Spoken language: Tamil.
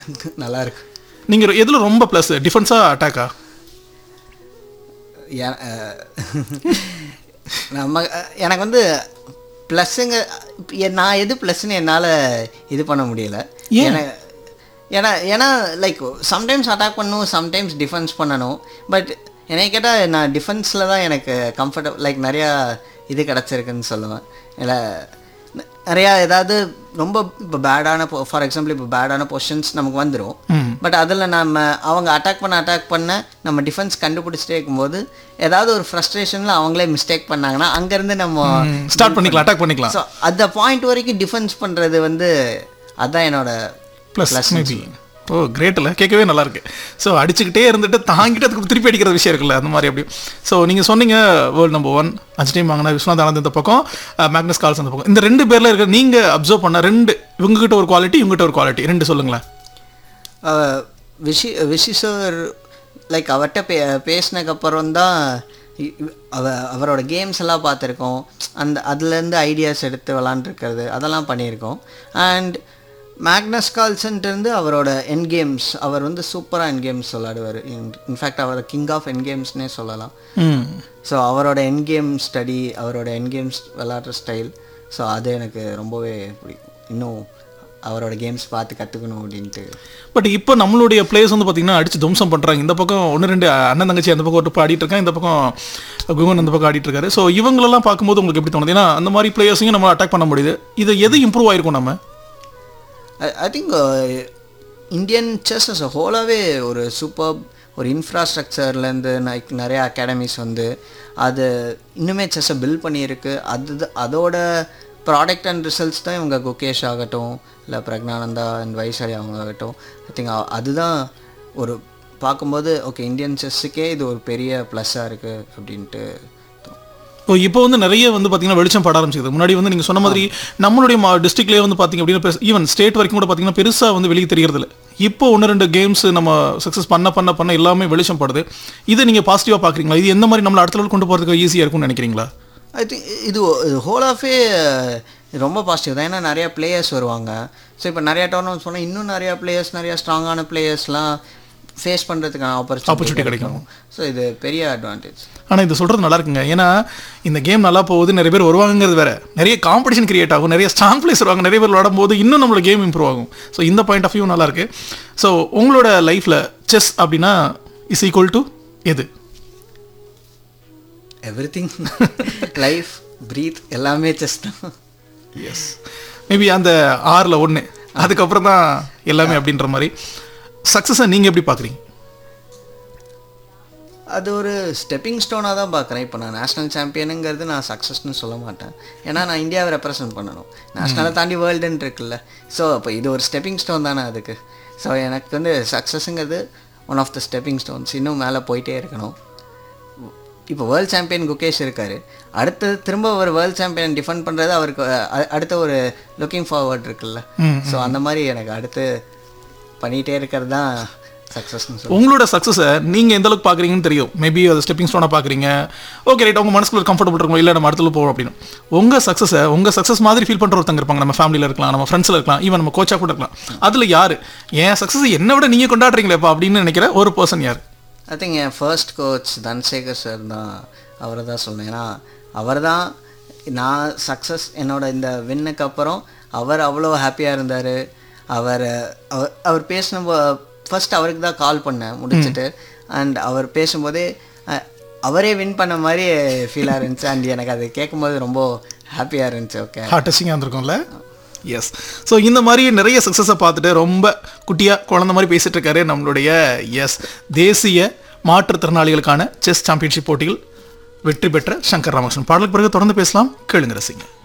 நல்லா இருக்கு நீங்கள் எதில் ரொம்ப ப்ளஸ் டிஃபென்ஸா அட்டாக்கா எ- அஹ், நம்ம அஹ், எனக்கு வந்து ப்ளஸ்ஸுங்க நான் எது ப்ளஸ்ன்னு என்னால் இது பண்ண முடியல ஏன்? ஏன்னா ஏன்னா ஏன்னா லைக் சம்டைம்ஸ் அட்டாக் பண்ணணும் சம்டைம்ஸ் டிஃபென்ஸ் பண்ணணும் பட் என்னை கேட்டால் நான் டிஃபென்ஸில் தான் எனக்கு கம்ஃபர்டபுள் லைக் நிறையா இது கிடச்சிருக்குன்னு சொல்லுவேன் இல்லை ந- நிறையா ஏதாவது ரொம்ப இப்போ பேடான ஃபார் எக்ஸாம்பிள் இப்போ பேடான பொசிஷன்ஸ் நமக்கு வந்துடும் பட் அதில் நம்ம அவங்க அட்டாக் பண்ண அட்டாக் பண்ண நம்ம டிஃபென்ஸ் கண்டுபிடிச்சிட்டே இருக்கும்போது ஏதாவது ஒரு ஃப்ரஸ்ட்ரேஷனில் அவங்களே மிஸ்டேக் பண்ணாங்கன்னா அங்கேருந்து நம்ம ஸ்டார்ட் பண்ணிக்கலாம் அட்டாக் பண்ணிக்கலாம் ஸோ அந்த பாயிண்ட் வரைக்கும் டிஃபென்ஸ் பண்ணுறது வந்து அதுதான் என்னோட ப்ளஸ் மேபி ஓ கிரேட் இல்லை கேட்கவே நல்லா இருக்கு ஸோ அடிச்சுக்கிட்டே இருந்துட்டு தாங்கிட்டு அதுக்கு திருப்பி அடிக்கிற விஷயம் இருக்குல்ல அந்த மாதிரி அப்படி ஸோ நீங்கள் சொன்னீங்க வேர்ல்டு நம்பர் ஒன் அஞ்சு டைம் வாங்கினா விஸ்வநாத் ஆனந்த் இந்த பக்கம் மேக்னஸ் கால்ஸ் அந்த பக்கம் இந்த ரெண்டு பேரில் இருக்க நீங்கள் அப்சர்வ் பண்ண ரெண்டு இவங்ககிட்ட ஒரு குவாலிட்டி இவங்ககிட்ட ஒரு குவாலிட்டி ரெண்டு சொல்லுங்களேன் ah Vishy Vishy sir like அவர்கிட்ட பே பேசினதுக்கப்புறம் தான் இ- இ- அவ அவரோட கேம்ஸ் எல்லாம் பார்த்துருக்கோம் அந்த அதுலேருந்து ஐடியாஸ் எடுத்து விளாண்டுருக்கிறது அதெல்லாம் பண்ணியிருக்கோம் அண்ட் மேக்னஸ் கால்சன்ட்டு இருந்து அவரோட என் கேம்ஸ் அவர் வந்து சூப்பராக என் கேம்ஸ் விளாடுவார் இன்ஃபேக்ட் அவர் கிங் ஆஃப் என் கேம்ஸ்னே சொல்லலாம் ம் ஸோ அவரோட என் கேம் ஸ்டடி அவரோட என் கேம்ஸ் விளாட்ற ஸ்டைல் ஸோ அது எனக்கு ரொம்பவே பிடிக்கும் இன்னும் அவரோட கேம்ஸ் பார்த்து கற்றுக்கணும் அப்படின்ட்டு பட் இப்போ நம்மளுடைய பிளேயர்ஸ் வந்து பார்த்தீங்கன்னா அடிச்சு துவம்சம் பண்ணுறாங்க இந்த பக்கம் ஒன்று ரெண்டு அண்ணன் தங்கச்சி அந்த பக்கம் ஒரு ஆடிட்டு இருக்காங்க இந்த பக்கம் குகன் அந்த பக்கம் ஆடிட்டு இருக்காரு ஸோ இவங்களெல்லாம் பார்க்கும்போது உங்களுக்கு எப்படி தோணுது ஏன்னா அந்த மாதிரி பிளேயர்ஸையும் நம்ம அட்டாக் பண்ண முடியுது இது எது இம்ப்ரூவ் ஆயிருக்கும் நம்ம I think Indian chess as a ஹோலாகவே ஒரு சூப்பர் ஒரு இன்ஃப்ராஸ்ட்ரக்சர்லேருந்து நிறைய அகாடமிஸ் வந்து அது இன்னுமே செஸ்ஸை பில்ட் பண்ணியிருக்கு அது அதோட ப்ராடக்ட் அண்ட் ரிசல்ட்ஸ் தான் இவங்க குகேஷ் ஆகட்டும் இல்லை பிரக்னானந்தா அண்ட் வைசாலி அவங்க ஆகட்டும் ஐ திங்க் அதுதான் ஒரு பார்க்கும்போது ஓகே இந்தியன் செஸ்ஸுக்கே இது ஒரு பெரிய ப்ளஸ்ஸாக இருக்குது அப்படின்ட்டு தோணும். இப்போ இப்போ வந்து நிறைய வந்து பார்த்தீங்கன்னா வெளிச்சம் பட ஆரம்பிச்சிது முன்னாடி வந்து நீங்கள் சொன்ன மாதிரி நம்மளுடைய டிஸ்ட்ரிக்ட்லேயே வந்து பார்த்தீங்க அப்படின்னா ஈவன் ஸ்டேட் வரைக்கும் கூட பார்த்தீங்கன்னா பெருசாக வந்து வெளியே தெரியறதில்ல இப்போ ஒன்று ரெண்டு கேம்ஸ் நம்ம சக்ஸஸ் பண்ண பண்ண பண்ண எல்லாமே வெளிச்சம் படுது இதை நீங்கள் பாசிட்டிவாக பார்க்குறீங்களா இது எந்த மாதிரி நம்மளை அடுத்த லெவல் கொண்டு போகிறதுக்கு ஈஸியாக இருக்கும்னு நினைக்கிறீங்களா ஐ திங்க் இது ஹோல் ஆஃபே ரொம்ப பாசிட்டிவ் தான் ஏன்னா நிறையா பிளேயர்ஸ் வருவாங்க ஸோ இப்போ நிறையா டோர்னமெண்ட்ஸ் போனால் இன்னும் நிறையா பிளேயர்ஸ் நிறையா ஸ்ட்ராங்கான பிளேயர்ஸ்லாம் ஃபேஸ் பண்ணுறதுக்கான Opportunity ஆப்பர்ச்சுனிட்டி கிடைக்கும். கிடைக்கும் ஸோ இது பெரிய அட்வான்டேஜ் ஆனால் இது சொல்கிறது நல்லா இருக்குங்க ஏன்னா இந்த கேம் நல்லா போகுது நிறைய பேர் வருவாங்கிறது வேற நிறைய காம்படிஷன் கிரியேட் ஆகும் நிறைய ஸ்ட்ராங் பிளேஸ் வருவாங்க நிறைய பேர் விளாடும்போது இன்னும் நம்மளோட கேம் இம்ப்ரூவ் ஆகும் ஸோ இந்த பாயிண்ட் ஆஃப் வியூ நல்லா இருக்கு ஸோ உங்களோட லைஃப்பில் செஸ் அப்படின்னா இஸ் ஈக்குவல் டு எது எவ்ரி திங் லைஃப் ப்ரீத் எல்லாமே செஸ் தான் எஸ் மேபி அந்த ஆறில் ஒன்று அதுக்கப்புறம் தான் எல்லாமே அப்படின்ற மாதிரி சக்ஸஸை நீங்கள் எப்படி பார்க்குறீங்க அது ஒரு ஸ்டெப்பிங் ஸ்டோனாக தான் பார்க்குறேன் இப்போ நான் நேஷனல் சாம்பியனுங்கிறது நான் சக்ஸஸ்னு சொல்ல மாட்டேன் ஏன்னா நான் இந்தியாவை ரெப்ரசன்ட் பண்ணணும் நேஷனலை தாண்டி வேர்ல்டுன்னு இருக்குல்ல ஸோ அப்போ இது ஒரு ஸ்டெப்பிங் ஸ்டோன் தானே அதுக்கு ஸோ எனக்கு வந்து சக்ஸஸுங்கிறது one of the stepping stones இன்னும் மேலே போயிட்டே இருக்கணும் இப்போ வேர்ல்ட் சாம்பியன் குகேஷ் இருக்காரு அடுத்தது திரும்ப ஒரு வேர்ல்ட் சாம்பியன் டிஃபெண்ட் பண்ணுறது அவருக்கு அ- அடுத்த ஒரு லுக்கிங் ஃபார்வர்ட் இருக்குல்ல ஸோ அந்த மாதிரி எனக்கு அடுத்து பண்ணிகிட்டே இருக்கிறது தான் சக்ஸஸ்னு சொல்லுவேன் உங்களோட சக்ஸஸை நீங்கள் எந்த அளவுக்கு பார்க்குறீங்கன்னு தெரியும் மேபி அது ஸ்டெப்பிங் ஸ்டோனாக பார்க்குறீங்க ஓகே ரைட் உங்கள் மனசுக்குள்ள கம்ஃபர்டபுள் இருக்கும் இல்லை நம்ம அடுத்துல போவோம் அப்படின்னு உங்கள் சக்ஸஸை உங்கள் சக்ஸஸ் மாதிரி ஃபீல் பண்ணுற ஒருத்தங்க இருப்பாங்க நம்ம ஃபேமிலியில் இருக்கலாம் நம்ம ஃப்ரெண்ட்ஸில் இருக்கலாம் ஈவன் நம்ம கோச்சாக கூட இருக்கலாம் அதில் யார் என் சக்ஸஸ் என்னை விட நீங்கள் கொண்டாடுறீங்களேப்பா அப்படின்னு நினைக்கிற ஒரு பர்சன் யார் ஐ திங்க் என் ஃபர்ஸ்ட் கோச் தன்சேகர் சார் தான் அவரை தான் சொன்னேன் ஏன்னா அவர் தான் நான் சக்ஸஸ் என்னோட இந்த வின்னுக்கு அப்புறம் அவர் அவ்வளோ ஹாப்பியாக இருந்தார் அவர் அவர் அவர் பேசின ஃபர்ஸ்ட் அவருக்கு தான் கால் பண்ணேன் முடிச்சுட்டு அண்ட் அவர் பேசும்போதே அஹ், அவரே வின் பண்ண மாதிரி ஃபீலாக இருந்துச்சு அண்ட் எனக்கு அது கேட்கும்போது ரொம்ப ஹாப்பியாக இருந்துச்சு ஓகே ஹார்ட் டச்சிங்காக இருந்திருக்கும்ல எஸ் ஸோ இந்த மாதிரி நிறைய சக்ஸஸை பார்த்துட்டு ரொம்ப குட்டியாக குழந்த மாதிரி பேசிட்டு இருக்காரு நம்மளுடைய எஸ் தேசிய மாற்றுத்திறனாளிகளுக்கான செஸ் சாம்பியன்ஷிப் போட்டியில் வெற்றி பெற்ற சங்கர் ராமகிருஷ்ணன் பாடலுக்கு பிறகு தொடர்ந்து பேசலாம் கேளுங்க ரசிங்க